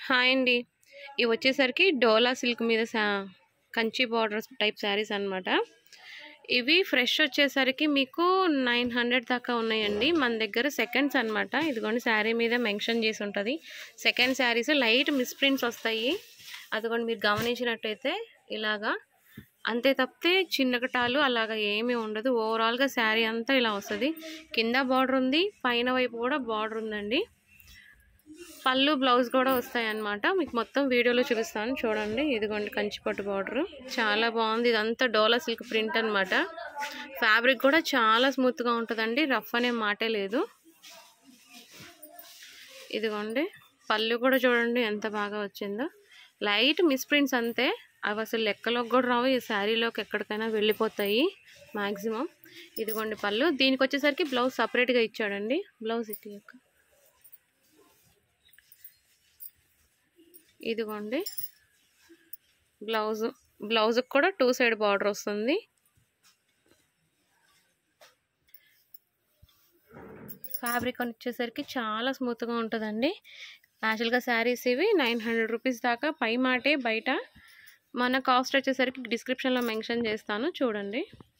hi అండి ఇవి వచ్చేసరికి డోలా సిల్క్ మీద సా కంచి బార్డర్స్ టైప్ శారీస్ అన్నమాట ఇవి ఫ్రెష్ వచ్చేసరికి మీకు నైన్ హండ్రెడ్ దాకా ఉన్నాయండి మన దగ్గర సెకండ్స్ అన్నమాట ఇదిగోండి శారీ మీద మెన్షన్ చేసి ఉంటుంది సెకండ్ శారీస్ లైట్ మిస్ప్రింట్స్ వస్తాయి అదిగోండి మీరు గమనించినట్టయితే ఇలాగా అంతే తప్పితే చిన్నకటాలు అలాగా ఏమీ ఉండదు ఓవరాల్గా శారీ అంతా ఇలా వస్తుంది కింద బార్డర్ ఉంది పైన వైపు కూడా బార్డర్ ఉందండి పళ్ళు బ్లౌజ్ కూడా వస్తాయి అన్నమాట మీకు మొత్తం వీడియోలో చూపిస్తాను చూడండి ఇదిగోండి కంచిపట్టు బార్డర్ చాలా బాగుంది ఇదంతా డోలా సిల్క్ ప్రింట్ అన్నమాట ఫ్యాబ్రిక్ కూడా చాలా స్మూత్గా ఉంటుందండి రఫ్ అనే మాటే లేదు ఇదిగోండి పళ్ళు కూడా చూడండి ఎంత బాగా వచ్చిందో లైట్ మిస్ప్రింట్స్ అంతే అవి అసలు లెక్కలోకి కూడా రావు ఈ శారీలోకి ఎక్కడికైనా వెళ్ళిపోతాయి మ్యాక్సిమం ఇదిగోండి పళ్ళు దీనికి వచ్చేసరికి బ్లౌజ్ సపరేట్గా ఇచ్చాడండి బ్లౌజ్ ఇటు యొక్క ఇదిగోండి బ్లౌజ్ బ్లౌజ్కి కూడా టూ సైడ్ బార్డర్ వస్తుంది ఫ్యాబ్రిక్ వచ్చేసరికి చాలా స్మూత్గా ఉంటుందండి యాక్చువల్గా శారీస్ ఇవి నైన్ హండ్రెడ్ రూపీస్ దాకా పై మాటే బయట మన కాస్ట్ వచ్చేసరికి డిస్క్రిప్షన్లో మెన్షన్ చేస్తాను చూడండి